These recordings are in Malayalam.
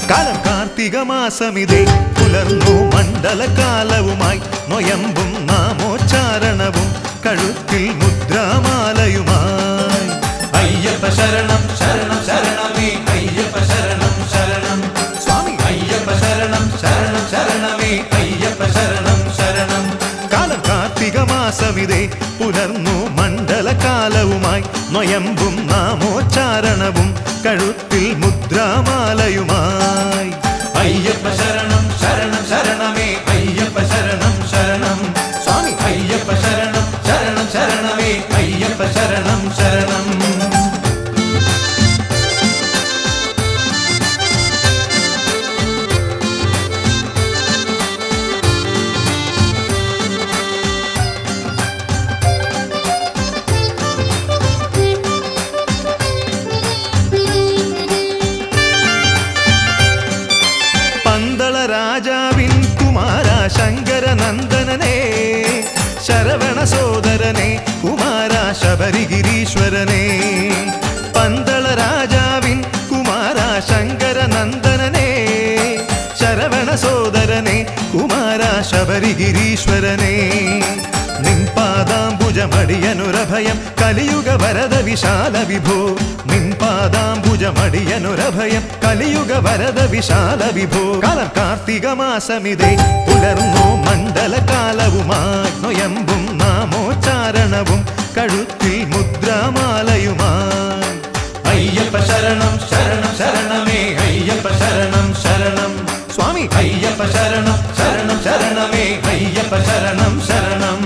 കാലം കാർത്തിക മാസമിതേ പുലർന്നു മണ്ഡലകാലവുമായി നൊയമ്പും നാമോച്ചാരണവും കഴുത്തിൽ മുദ്രാമാലയുമായി അയ്യപ്പ ശരണം ശരണം ശരണമേ അയ്യപ്പ ശരണം ശരണം സ്വാമി അയ്യപ്പ ശരണം ശരണം ശരണമേ അയ്യപ്പ ശരണം ശരണം കാലം കാർത്തിക മാസമിതേ പുലർന്നു മണ്ഡലകാലവുമായി നൊയമ്പും നാമോച്ചാരണവും കഴുത്തിൽ മുദ്രാമാലയുമായി അയ്യപ്പ ശരണം ശരണം ശരണമേ അയ്യപ്പ ശരണം ശരണം സ്വാമി അയ്യപ്പ ശരണം ശരണം ശരണമേ അയ്യപ്പ ശരണം ശരണം പന്തള രാജാവിൻ കുമാര ശങ്കര നന്ദനനെ ശരവണ സോദരനെ കുമാര ശബരിഗിരീശ്വരനെ പന്തള രാജാവിൻ കുമാര ശങ്കര നന്ദനനെ ശരവണ സോദരനെ കുമാര ശബരിഗിരീശ്വരനെ നിൻപാദാംബുജമടിയനുരഭയം കലിയുഗ വരദ വിശാല വിഭോ നിൻപാദാംബുജമടിയനുരഭയം കലിയുഗ വരദ വിശാല വിഭോ കാലം കാർത്തിക മാസമിതേ പുലർന്നു മണ്ഡലകാലവുമായി നൊയമ്പും നാമോച്ചാരണവും കഴുത്തിൽ മുദ്രാമാലയുമായി അയ്യപ്പ ശരണം ശരണം ശരണമേ അയ്യപ്പ ശരണം ശരണം സ്വാമി അയ്യപ്പ ശരണം ശരണം ശരണമേ അയ്യപ്പ ശരണം ശരണം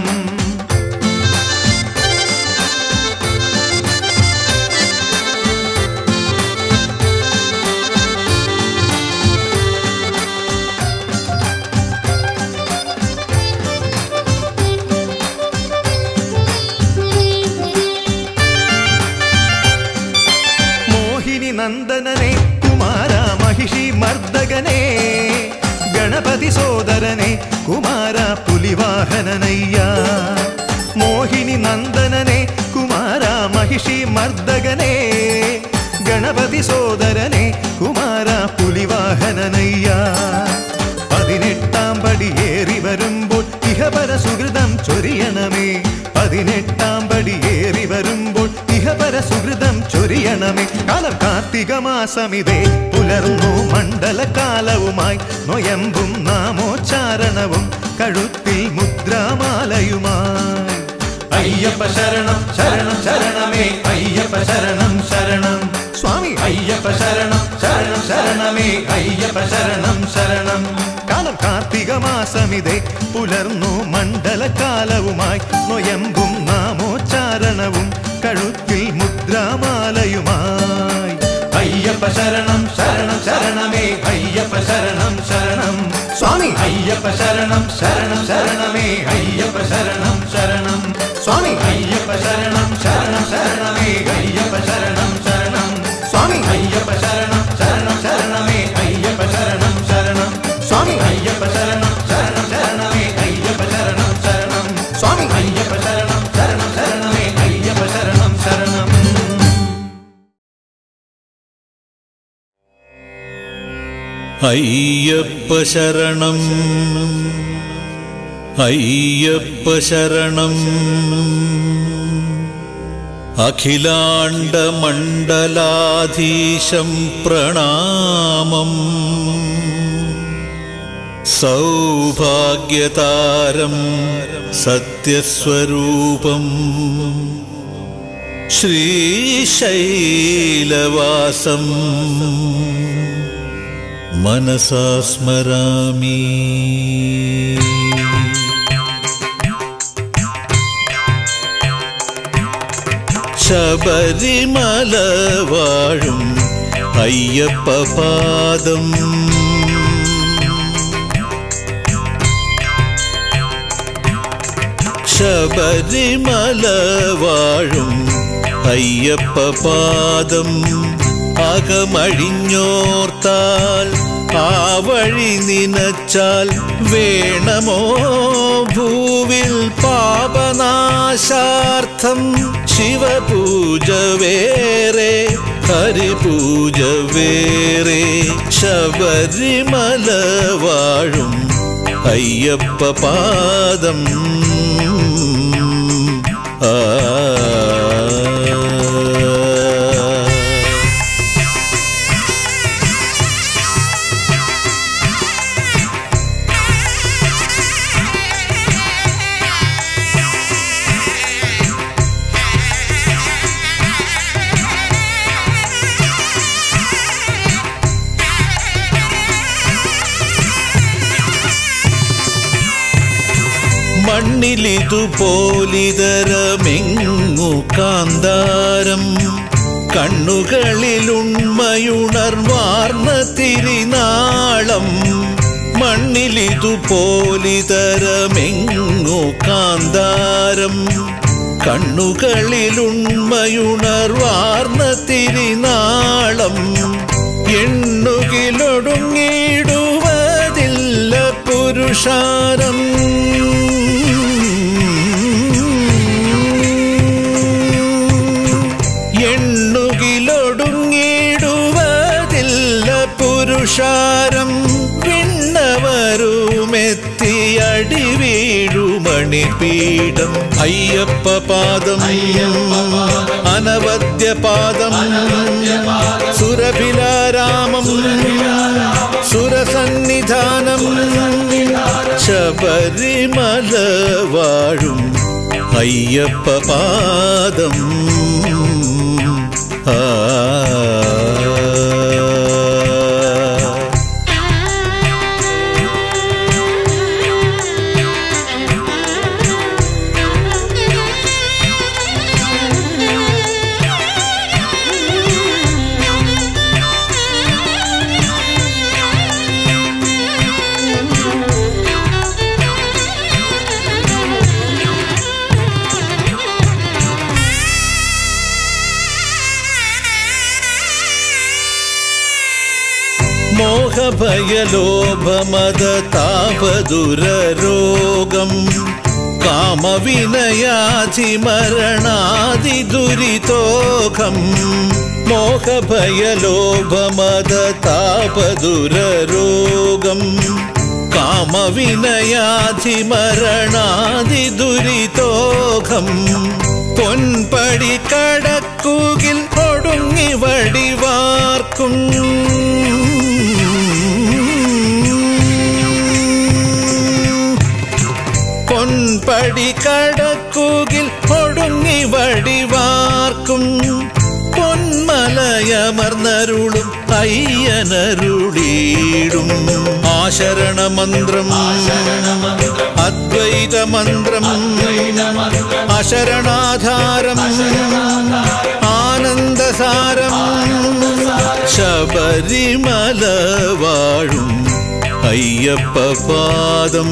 മോഹിനി നന്ദനനെ കുമാര മഹിഷി മർദ്ദകനെ ഗണപതി സോദരനെ കുമാര പുലിവാഹനനയ്യ മോഹിനി നന്ദനനെ കുമാര മഹിഷി മർദ്ദകനെ ഗണപതി സോദരനെ കുമാര പുലിവാഹനനയ്യ പതിനെട്ടാം പടിയേറി വരുമ്പോൾ ഇഹപര സുഹൃതം ചൊരിയണമേ പതിനെട്ടാം പടിയേറി വരുമ്പോൾ ഇഹപര സുഹൃതം ചൊരിയണമേ കാലം കാർത്തിക മാസമിതേ പുലർന്നു മണ്ഡലകാലവുമായി നൊയമ്പും നാമോച്ചാരണവും കഴുത്തിൽ മുദ്രാമാലയുമായി അയ്യപ്പ ശരണം ശരണം ശരണമേ അയ്യപ്പ ശരണം ശരണം സ്വാമി അയ്യപ്പ ശരണം ശരണം ശരണമേ അയ്യപ്പ ശരണം ശരണം കാലം കാർത്തിക മാസമിതേ പുലർന്നു മണ്ഡലകാലവുമായി നൊയമ്പും നാമോച്ചാരണവും കഴുത്തിൽ മുദ്രാമാലയുമായി അയ്യപ്പ ശരണം ശരണം ശരണമേ അയ്യപ്പ ശരണം ശരണം സ്വാമി അയ്യപ്പ ശരണം ശരണം ശരണമേ അയ്യപ്പ ശരണം ശരണം സ്വാമി അയ്യപ്പ ശരണം ശരണം ശരണമേ അയ്യപ്പ ശരണം ശരണം സ്വാമി അയ്യപ്പ ശരണം ശരണം ശരണമേ അയ്യപ്പ ശരണം ശരണം സ്വാമി അയ്യപ്പ ശരണം ശരണം ശരണമേ അയ്യപ്പ ശരണം ശരണം സ്വാമി അയ്യപ്പ ശരണം ശരണം ശരണമേ അയ്യപ്പ ശരണം ശരണം അയ്യപ്പ ശരണം അയ്യപ്പ ശരണം അഖിലാണ്ടമണ്ഡലാധീശം പ്രണാമം സൗഭാഗ്യതാരം സത്യസ്വരൂപം ശ്രീശൈലവാസം മനസാ സ്മരാമി ശബരിമല വാഴും അയ്യപ്പ പാദം ശബരിമല വാഴും അയ്യപ്പ പാദം അകമഴിഞ്ഞോർത്താൽ ആ വഴി നിനച്ചാൽ വേണമോ ഭൂവിൽ പാപനാശാർത്ഥം ശിവപൂജ വേറെ ഹരിപൂജ വേറെ ശബരിമല വാഴും അയ്യപ്പ പാദം ആ മണ്ണിലിതുപോലിതരമെങ്ങു കാന്താരം കണ്ണുകളിലുണ്മയുണർവാർന്ന തിരിനാളം മണ്ണിലിതുപോലിതരമെങ്ങു കാന്താരം കണ്ണുകളിലുണ്മയുണർവാർന്ന തിരിനാളം എണ്ണുകിലൊടുങ്ങിടുവതില്ല പുരുഷാരം എണ്ണുകിലൊടുങ്ങിടുവതില്ല പുരുഷാരം പിന്നവരുമെത്തിയടി വീഴുമണിപീഠം അയ്യപ്പ പാദം അനവദ്യ പാദം സുരഭിലാരാമം സുരസന്നിധാനം ശബരിമല വാഴും അയ്യപ്പ പാദം ആ മോഹഭയലോഭമത താപദുരരോഗം കാമവിനയാധി മരണാദി ദുരിതോഖം മോഹഭയലോഭമത താപദുരരോഗം കാമവിനയാധി മരണാദി ദുരിതോഖം പൊൻപടി കടക്കുകിൽ ഒടുങ്ങി വടിവാർക്കും പൊൻപടി കടക്കുകിൽ ഒടുങ്ങി വടിവാർക്കും പൊന്മലയമർന്നരുളും അയ്യനരുളീടും ആശരണമന്ത്രം അദ്വൈത മന്ത്രം അശരണാധാരം ആനന്ദസാരം ശബരിമല വാഴും അയ്യപ്പ പാദം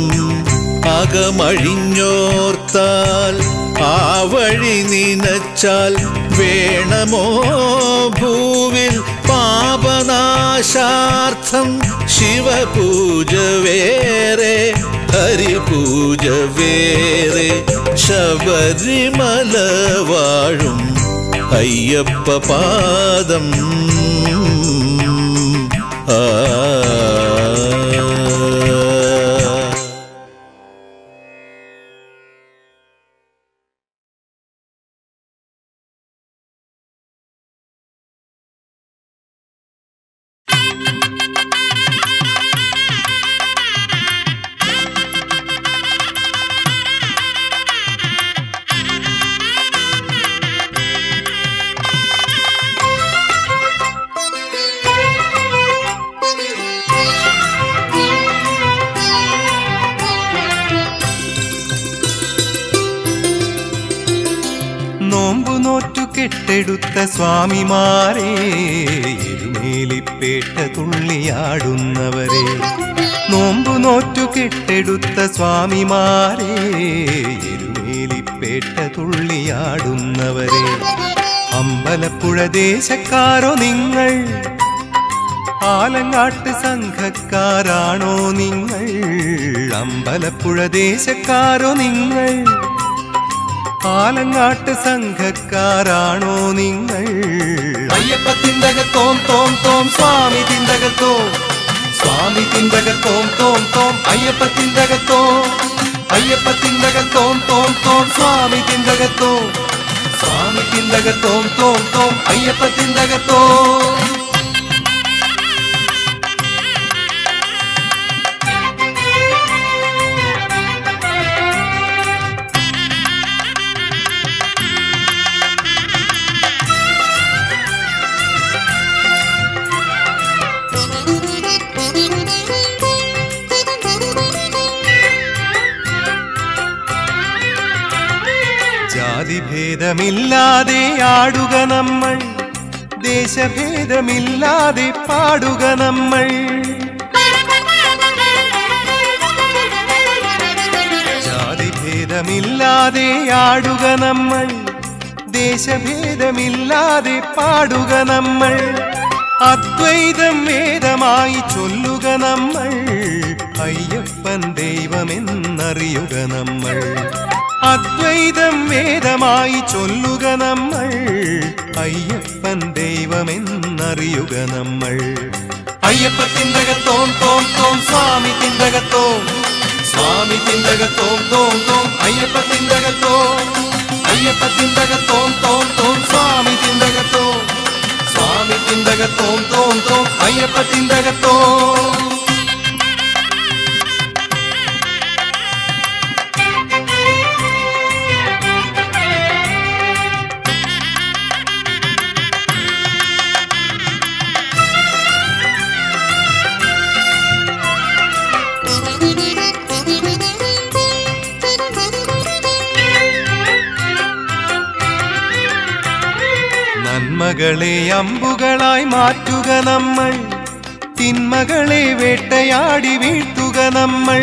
അകമഴിഞ്ഞോർത്താൽ ആ വഴി നിനച്ചാൽ വേണമോ ഭൂവിൽ പാപനാശാർത്ഥം ശിവപൂജ വേറെ ഹരിപൂജ വേറെ ശബരിമല വാഴും അയ്യപ്പ പാദം ആ നോമ്പു നോറ്റു കെട്ടെടുത്ത സ്വാമിമാരെ എരുമേലിപ്പേട്ട തുള്ളിയാടുന്നവരെ നോമ്പു നോറ്റു കെട്ടെടുത്ത സ്വാമിമാരെ എരുമേലിപ്പേട്ട തുള്ളിയാടുന്നവരെ അമ്പലപ്പുഴ ദേശക്കാരോ നിങ്ങൾ ആലങ്ങാട്ട് സംഘക്കാരാണോ നിങ്ങൾ അമ്പലപ്പുഴ ദേശക്കാരോ നിങ്ങൾ ആലങ്ങാട്ട് സംഘക്കാരാണോ നിങ്ങൾ അയ്യപ്പ തിന്തകത്തോം തോം തോം സ്വാമി തിന്തകത്തോ സ്വാമി തിന്തകത്തോം തോം തോം അയ്യപ്പ തിന്തകത്തോ അയ്യപ്പ തിന്തകത്തോം തോം തോം സ്വാമി തിന്തകത്തോ സ്വാമി തിന്തകത്തോം തോം തോം അയ്യപ്പ തിന്തകത്തോ ജാതിഭേദമില്ലാതെ ആടുക നമ്മൾ ദേശഭേദമില്ലാതെ പാടുക നമ്മൾ ജാതിഭേദമില്ലാതെ ആടുക നമ്മൾ ദേശഭേദമില്ലാതെ പാടുക നമ്മൾ അദ്വൈതം വേദമായി ചൊല്ലുക നമ്മൾ അയ്യപ്പൻ ദൈവമെന്നറിയുക നമ്മൾ അദ്വൈതം വേദമായി ചൊല്ലുക നമ്മൾ അയ്യപ്പൻ ദൈവമെന്നറിയുക നമ്മൾ അയ്യപ്പ തിന്തകത്തോം തോം തോം സ്വാമി തിന്തകത്തോം സ്വാമി തിന്തകത്തോം തോം തോം അയ്യപ്പ തിന്തകത്തോം അയ്യപ്പ തിന്തകത്തോം തോം തോം സ്വാമി തിന്തകത്തോം സ്വാമി തിന്തകത്തോം തോം തോം അയ്യപ്പ തിന്തകത്തോം നന്മകളെ അമ്പുകളായി മാറ്റുക നമ്മൾ തിന്മകളെ വേട്ടയാടി വീഴ്ത്തുക നമ്മൾ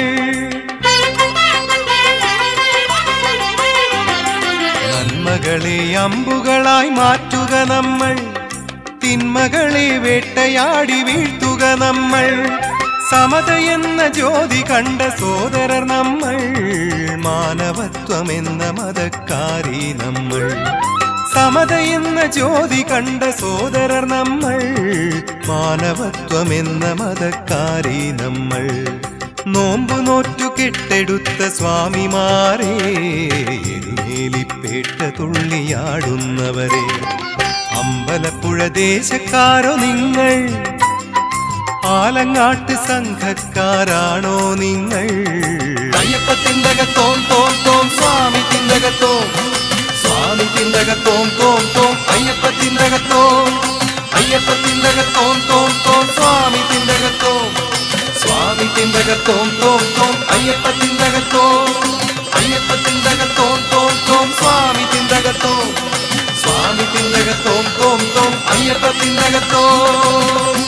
നന്മകളെ അമ്പുകളായി മാറ്റുക നമ്മൾ തിന്മകളെ വേട്ടയാടി വീഴ്ത്തുക നമ്മൾ സമതയെന്ന ജ്യോതി കണ്ട സോദരർ നമ്മൾ മാനവത്വമെന്ന മതക്കാരി നമ്മൾ സമതയെന്ന ജ്യോതി കണ്ട സോദരർ നമ്മൾ മാനവത്വമെന്ന മതക്കാരി നമ്മൾ നോമ്പു നോറ്റു കെട്ടെടുത്ത സ്വാമിമാരെ എരുമേലിപ്പേട്ട തുള്ളിയാടുന്നവരെ അമ്പലപ്പുഴ ദേശക്കാരോ നിങ്ങൾ ആലങ്ങാട്ട് സംഘക്കാരാണോ നിങ്ങൾ അയ്യപ്പ തിന്തകത്തോം തോം തോം സ്വാമി തിന്തകത്തോം സ്വാമി തിന്തകത്തോം തോം തോം അയ്യപ്പ തിന്തകത്തോം അയ്യപ്പ തിന്തകത്തോം തോം തോം സ്വാമി തിന്തകത്തോം സ്വാമി തിന്തകത്തോം തോം തോം അയ്യപ്പ തിന്തകത്തോം അയ്യപ്പ തിന്തകത്തോം തോം തോം സ്വാമി തിന്തകത്തോം സ്വാമി തിന്തകത്തോം തോം തോം അയ്യപ്പ തിന്തകത്തോം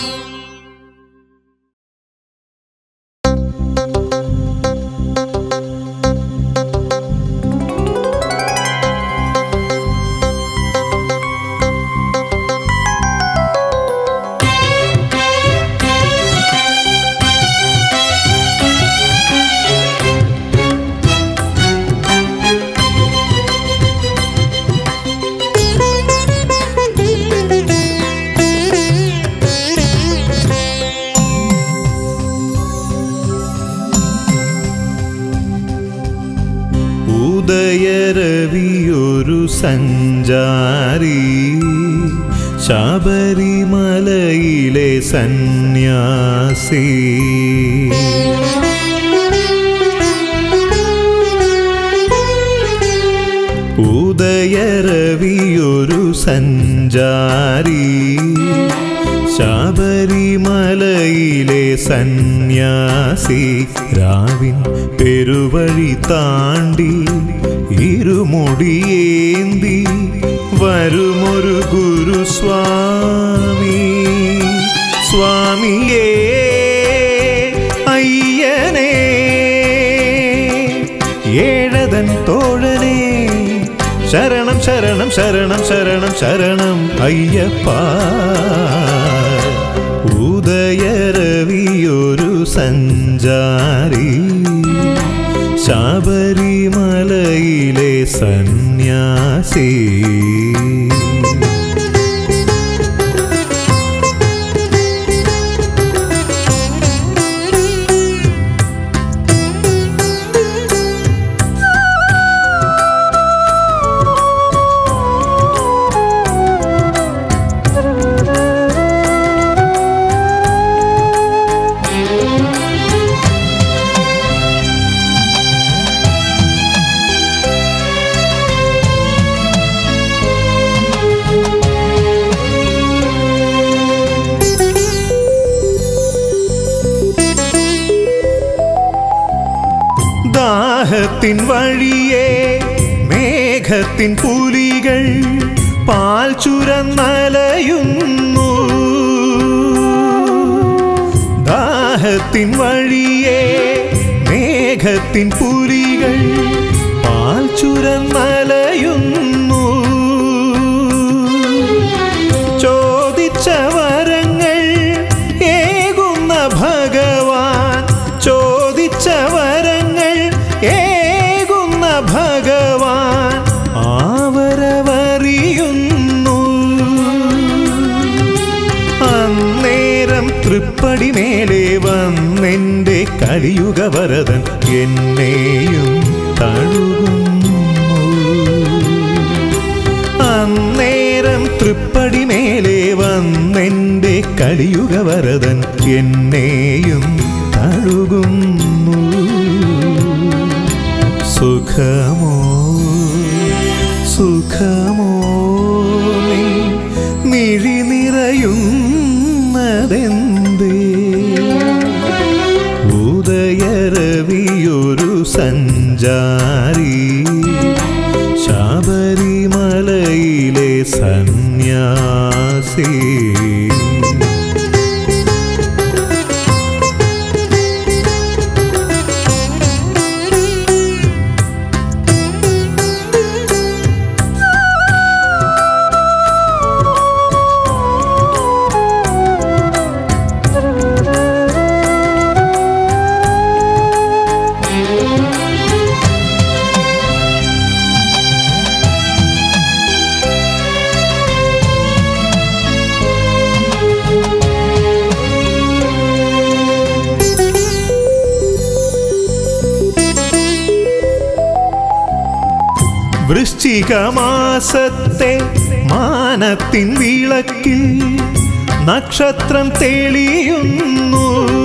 ഉദയരവിയൊരു സഞ്ചാരി ശബരിമലയിലെ സന്യാസി ഉദയരവിയൊരു സഞ്ചാരി ശബരിമലയിലെ സന്യാസി രാവിൻ പെരുവഴി താണ്ടി ഇരുമുടിയേന്തി വരുമൊരു ഗുരുസ്വാമി സ്വാമിയേ അയ്യനേ ഏഴതൻ തോഴനേ ശരണം ശരണം ശരണം ശരണം ശരണം അയ്യപ്പ ഉദയരവിയൊരു സഞ്ചാരി ശബരിമലയിലെ സന്യാസി സന്യാസി ദാഹത്തിൻ വഴിയെ മേഘത്തിൻ പുലികൾ പാൽ ചുരന്നലയുന്നു ദാഹത്തിൻ വഴിയെ മേഘത്തിൻ പുലികൾ പാൽ ചുരന്നലയുന്നു ചോദിച്ച വരങ്ങൾ ഏകുന്ന ഭഗവാൻ ചോദിച്ച വരങ്ങൾ ഏകുന്ന ഭഗവാൻ ആവരവറിയുന്നു അന്നേരം തൃപ്പടി മേലെ വന്നെന്റെ കലിയുഗ വരദൻ എന്നെയും തഴുകുന്നു അന്നേരം തൃപ്പടി മേലെ വന്നെന്റെ കലിയുഗ വരദൻ എന്നെയും തഴുകുന്നു സുഖമോ സുഖമോ നീ മിഴി നിറയുന്നതെന്തേ ഉദയരവിയൊരു സഞ്ചാരി ശബരിമലയിലെ സന്യാസി വൃശ്ചിക മാസത്തെ മാനത്തിൻ വിളക്കിൽ നക്ഷത്രം തെളിയുന്നു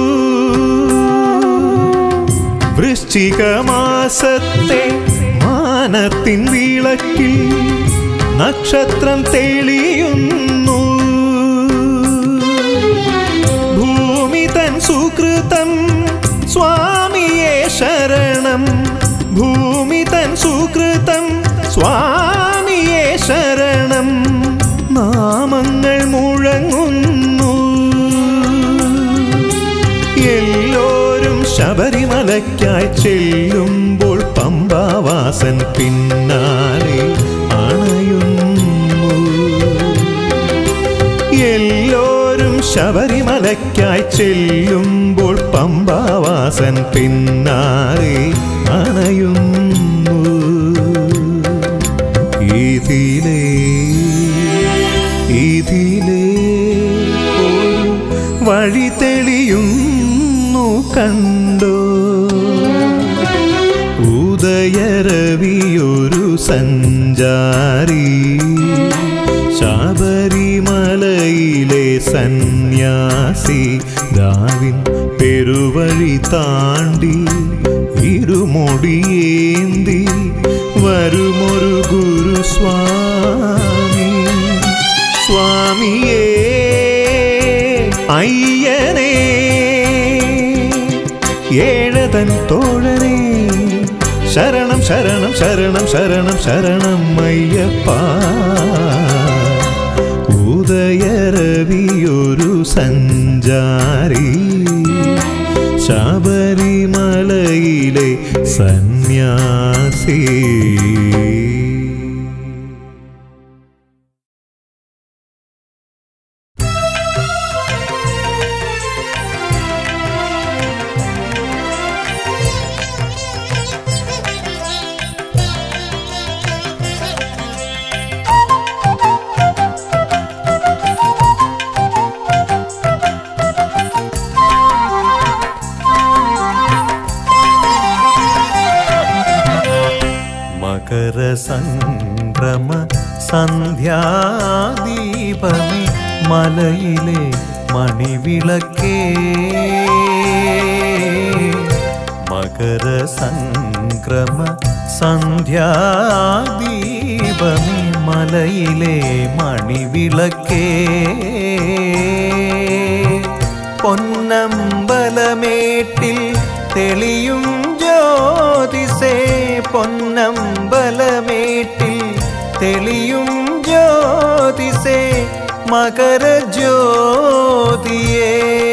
വൃശ്ചിക മാസത്തെ മാനത്തിൻ വിളക്കിൽ നക്ഷത്രം തെളിയുന്നു ഭൂമി തൻ സുകൃതം സ്വാമിയെ ശരണം ഭൂമി തൻ സുകൃതം സ്വാമിയെ ശരണം നാമങ്ങൾ മുഴങ്ങുന്നു എല്ലോരും ശബരിമലയ്ക്കായി ചെല്ലുമ്പോൾ പമ്പാവാസൻ പിന്നാലെ അണയുന്നു എല്ലോരും ശബരിമലയ്ക്കായി ചെല്ലുമ്പോൾ പമ്പാവാസൻ പിന്നാലെ അണയുന്നു ഇതിലേ ഇതിലേ ഒരു വഴി തെളിയുന്നു കണ്ടോ ഉദയരവിയൊരു സഞ്ചാരി ശബരിമലയിലെ സന്യാസി ദാവിൻ പെരുവഴി താണ്ടി ഇരുമുടിയേന്തി വരുമൊരു ഗുരുസ്വാമി സ്വാമിയേ അയ്യനേ ഏഴതൻ തോഴനേ ശരണം ശരണം ശരണം ശരണം ശരണം അയ്യപ്പ ഉദയരവിയൊരു സഞ്ചാരി ശബരിമലയിലെ സന്യാസി Thank you. സന്ധ്യാദീപമേ മലയിലെ മണിവിളക്കേ മകര സംക്രമ സന്ധ്യാദീപമേ മലയിലെ മണിവിളക്കേ പൊന്നമ്പലമേട്ടിൽ തെളിയും ജ്യോതിസേ പൊന്നമ്പലമേട്ടിൽ തെളിയും ജ്യോതിസേ മകര ജ്യോതിയേ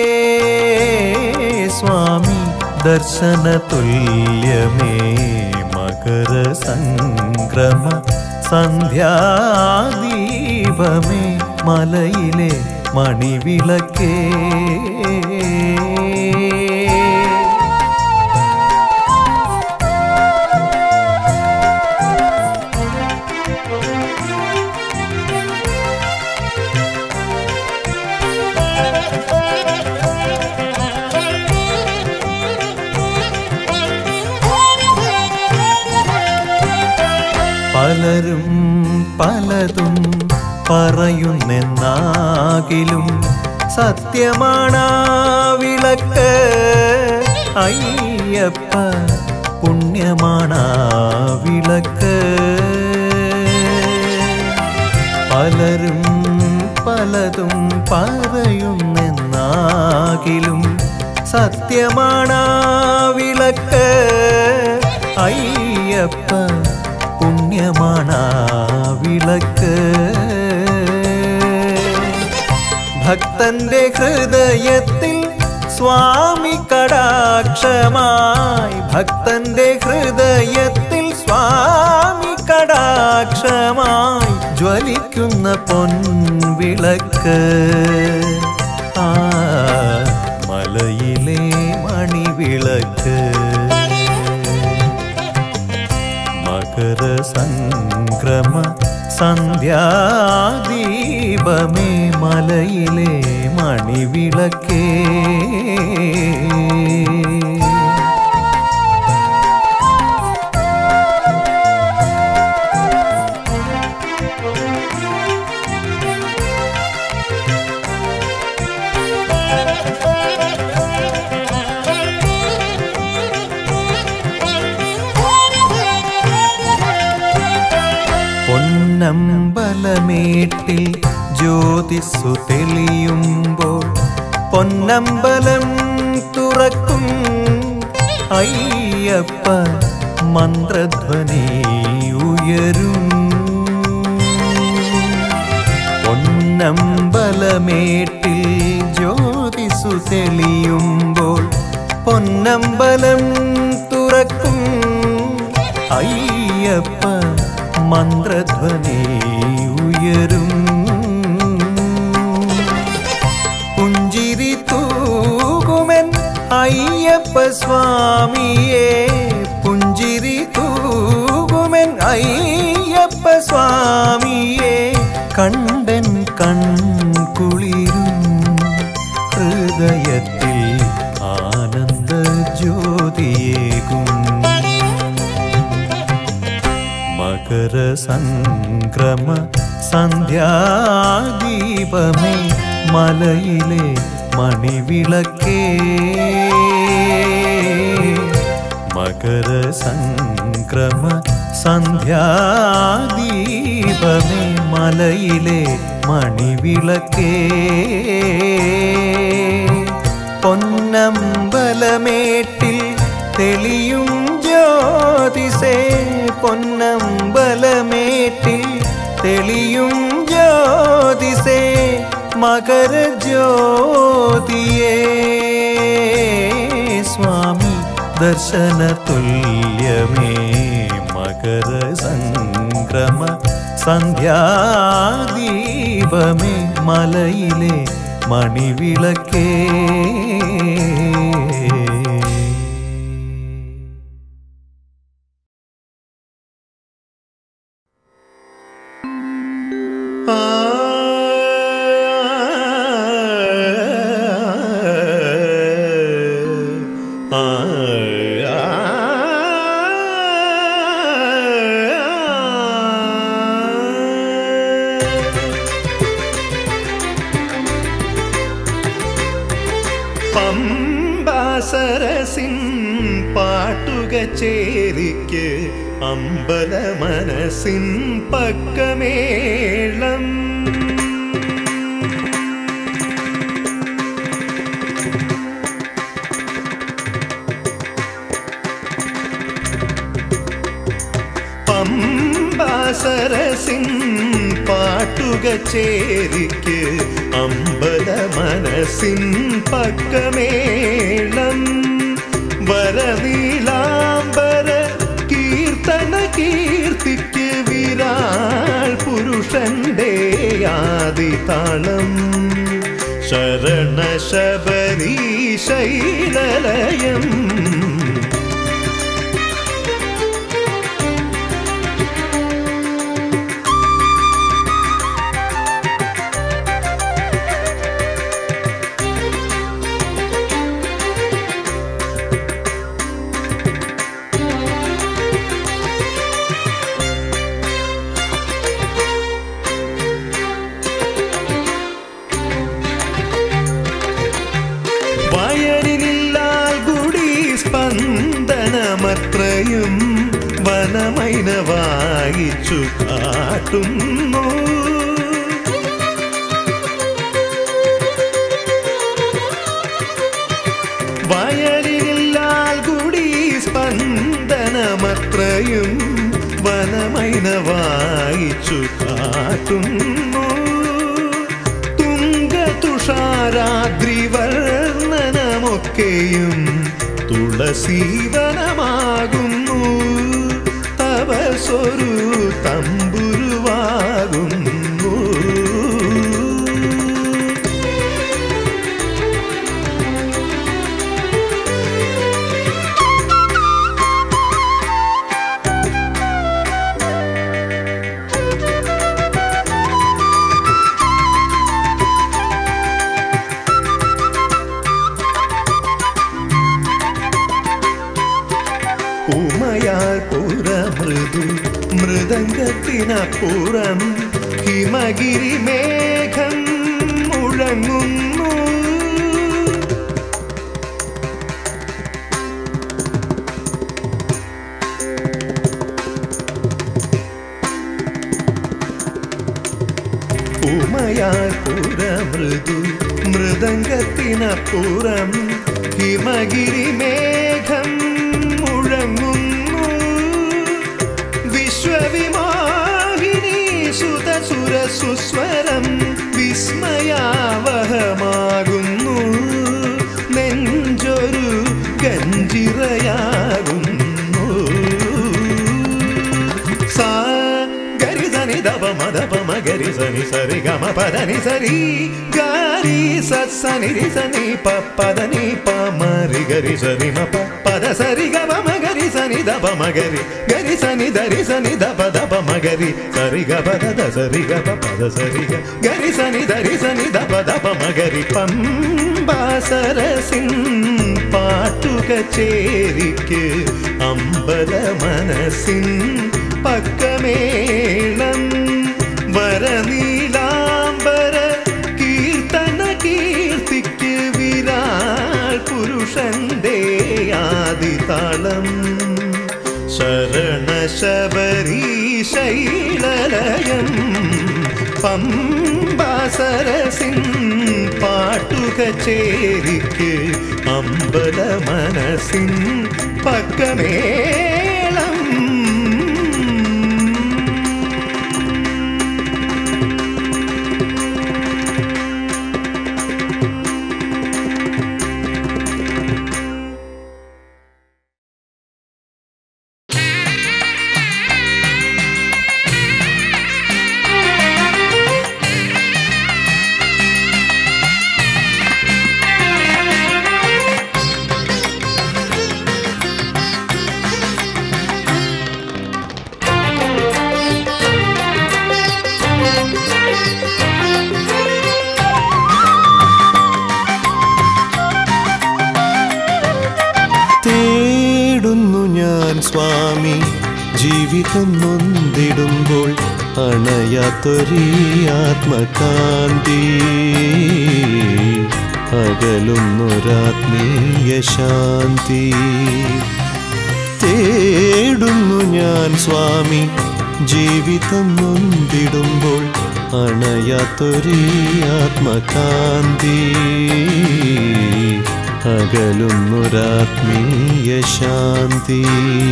സ്വാമി ദർശന തുല്യമേ മകര സംക്രമ സന്ധ്യാദീപമേ മലയിലെ മണിവിളക്കേ പലരും പലതും പറയുന്നെന്നാകിലും സത്യമാണാ വിളക്ക് അയ്യപ്പ പുണ്യമാണാ വിളക്ക് പലരും പലതും പറയുന്നെന്നാകിലും സത്യമാണാ വിളക്ക് അയ്യപ്പ പുണ്യമാണാ വിളക്ക് ഭക്തന്റെ ഹൃദയത്തിൽ സ്വാമി കടാക്ഷമായി ഭക്തന്റെ ഹൃദയത്തിൽ സ്വാമി കടാക്ഷമായി ജ്വലിക്കുന്ന പൊൻവിളക്ക് ആ മലയിലെ മണിവിളക്ക് മകര സംക്രമ സന്ധ്യാദീപമേ മലയിലെ മണിവിളക്കേ പൊന്നമ്പലമേട്ടിൽ ജ്യോതിസ്സു തെളിയുമ്പോൾ പൊന്നമ്പലം തുറക്കും അയ്യപ്പ മന്ത്രധ്വനി ഉയരും പൊന്നമ്പലമേട്ടിൽ ജ്യോതിസ്സു തെളിയുമ്പോൾ പൊന്നമ്പലം തുറക്കും അയ്യപ്പ മന്ത്രധ്വനി ഉയരും പുഞ്ചിരി തൂകുമൻ അയ്യപ്പ സ്വാമിയെ പുഞ്ചിരി തൂകുമൻ അയ്യപ്പ സ്വാമിയെ കണ്ടൻ കൺകുളിരും ഹൃദയത്തിൽ ആനന്ദ ജ്യോതിയേകും മകര സംക്രമ സന്ധ്യാദീപമേ മലയിലെ മണിവിളക്കേ മകര സംക്രമ സന്ധ്യാദീപമേ മലയിലെ മണിവിളക്കേ പൊന്നമ്പലമേട്ടിൽ തെളിയും ജ്യോതിസേ പൊന്നമ്പലമേട്ടിൽ തെളിയും ജ്യോതിസേ മകര ജ്യോതിയേ സ്വാമി ദർശന തുല്യമേ മകര സംക്രമ സന്ധ്യാദീപമേ മലയിലെ മണിവിളക്കേ പമ്പാസരസിൻ പാട്ടുക ചേരിക്ക് അമ്പല മനസ്സിൻ പക്കമേളം പമ്പാസരസിൻ പാട്ടുക ചേരിക്ക് അമ്പല മനസ്സിൻ പക്കമേളം വരനീലാംബര കീർത്തന കീർത്തിക്ക് വിരാൾ പുരുഷന്റെ ആദിതാളം ശരണ ശബരീ ശൈലലയം വയലിനില്ലാൽ ഗുടി സ്പന്ദനമത്രയും വനമൈന വായിച്ചു കാട്ടുന്നു വയലിനില്ലാൽ ഗുടി സ്പന്ദനമത്രയും വനമൈന വായിച്ചു കാട്ടുന്നു തുംഗതുഷാരാദ്രിവർണ്ണനമൊക്കെയും തുളസീവനമാകുന്നു തപസ്വരു തമ്പുരുവാകുന്നു ഉമയാൽ പുറമൃദു മൃദംഗത്തിനപ്പുറം ഹിമഗിരി മേഘം മുഴങ്ങുന്നു ഉമയാൽ പുറമൃദു മൃദംഗത്തിനപ്പുറം ഹിമഗിരി മേഘം മുഴങ്ങുന്നു വിശ്വവിമാഹിനി സുതസുര സുസ്വരം വിസ്മയാവഹമാകുന്നു നെഞ്ചൊരു ഗഞ്ചിറയാകുന്നു സാ ഗരി സനി ദപ മദപ മഗരി സനി സരി ഗമ പദനി സരി ഗാരി സനി രി സനി പ പദനി പ മരി ഗരി സരി మ ప పద సరి గమ మగరి సని దప మగరి గరి సని దరి సని దప దప మగరి సరి గ పద ద సరి గ ప పద సరి గ గరి సని దరి సని దప దప మగరి പമ്പാസരസിൻ പാട്ടുക ചേരിക്ക് അമ്പല മനസ്സിൻ പക്കമേളം വരനീലാംബര കീർത്തന കീർത്തിക്ക് വിരാൾ പുരുഷന്റെ ആദിതാളം ശരണ ശബരീ ശൈലലയം പമ്പാസരസിൻ പാട്ടുക ചേരിക്ക് അമ്പല മനസ്സിൻ പക്കമേളം തേടുന്നു ഞാൻ സ്വാമി ജീവിതം നൊന്തിടുമ്പോൾ അണയാത്തൊരീ ആത്മകാന്തി അകലുന്നൊരാത്മീയ ശാന്തി തേടുന്നു ഞാൻ സ്വാമി ജീവിതം നൊന്തിടുമ്പോൾ അണയാത്തൊരീ ആത്മകാന്തി അകലുന്നൊരാത്മീയ ശാന്തി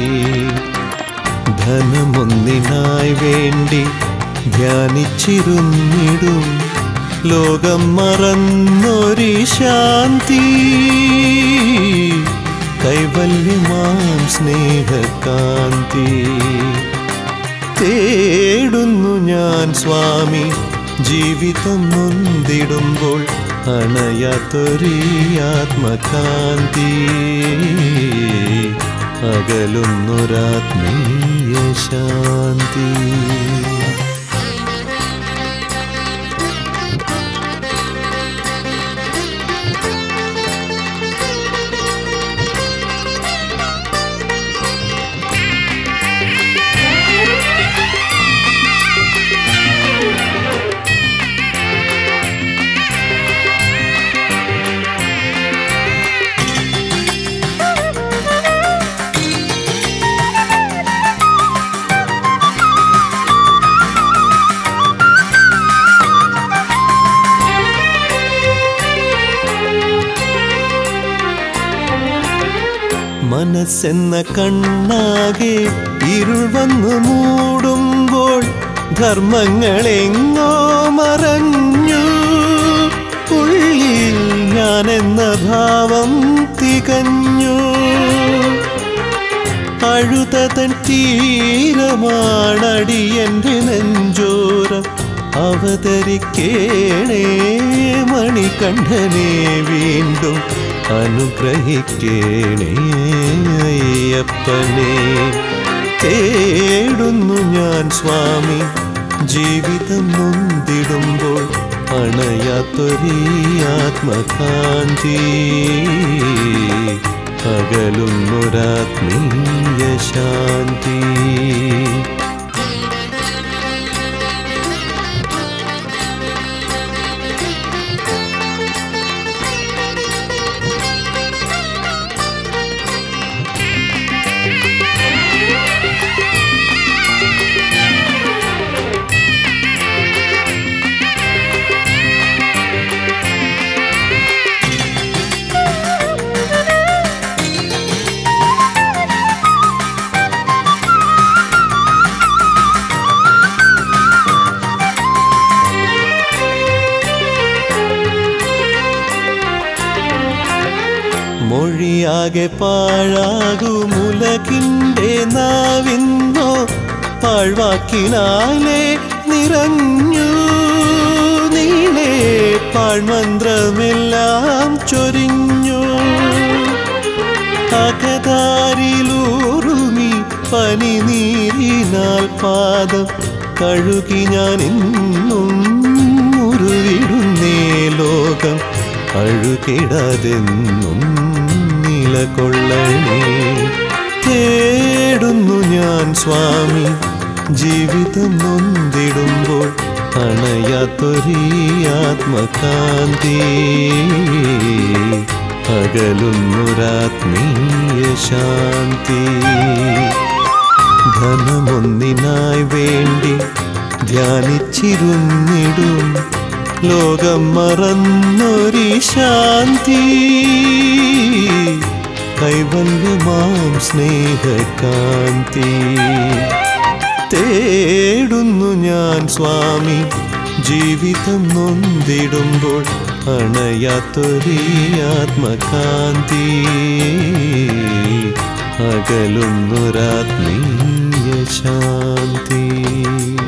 ധനമൊന്നിനായി വേണ്ടി ധ്യാനിച്ചിരുന്നിടും ലോകം മറന്നൊരി ശാന്തി കൈവല്യമാം സ്നേഹകാന്തി തേടുന്നു ഞാൻ സ്വാമി ജീവിതം നൊന്തിടുമ്പോൾ അണയാത്തൊരീ ആത്മകാന്തി അകലുന്നൊരാത്മീയ ശാന്തി മനസ്സെന്ന കണ്ണാകെ ഇരുൾ വന്നു മൂടുമ്പോൾ ധർമ്മങ്ങളെങ്ങോ മറഞ്ഞു ഉള്ളിൽ ഞാനെന്ന ഭാവം തികഞ്ഞു അഴുതതൻ തീരമാണടിയന്റെ നെഞ്ചോരം അവതരിക്കേണേ മണികണ്ഠനെ വീണ്ടും അനുഗ്രഹിക്കേണേ അയ്യപ്പനെ തേടുന്നു ഞാൻ സ്വാമി ജീവിതം നൊന്തിടുമ്പോൾ അണയാത്തൊരീ ആത്മകാന്തി അകലുന്നൊരാത്മീയ ശാന്തി മൊഴിയാകെ പാഴാകുമുലകിൻ്റെ നാവിന്നോ പാഴ്വാക്കിനാലെ നിറഞ്ഞു നീളെ പാഴ്മന്ത്രമെല്ലാം ചൊരിഞ്ഞു അകതാരിലൂറുമി പനി നീരിനാൽ പാദം കഴുകി ഞാൻ ഇന്നും മുറിവിടുന്നേ ലോകം അഴുകിടാതെന്നും നിലകൊള്ളണേ തേടുന്നു ഞാൻ സ്വാമി ജീവിതം നൊന്തിടുമ്പോൾ അണയാത്തൊരീ ആത്മകാന്തി അകലുന്നൊരാത്മീയ ശാന്തി ധനമൊന്നിനായി വേണ്ടി ധ്യാനിച്ചിരുന്നിടും ലോകം മറന്നൊരി ശാന്തി കൈവല്യമാം സ്നേഹകാന്തി തേടുന്നു ഞാൻ സ്വാമി ജീവിതം നൊന്തിടുമ്പോൾ അണയാത്തൊരീ ആത്മകാന്തി അകലുന്നൊരാത്മീയ ശാന്തി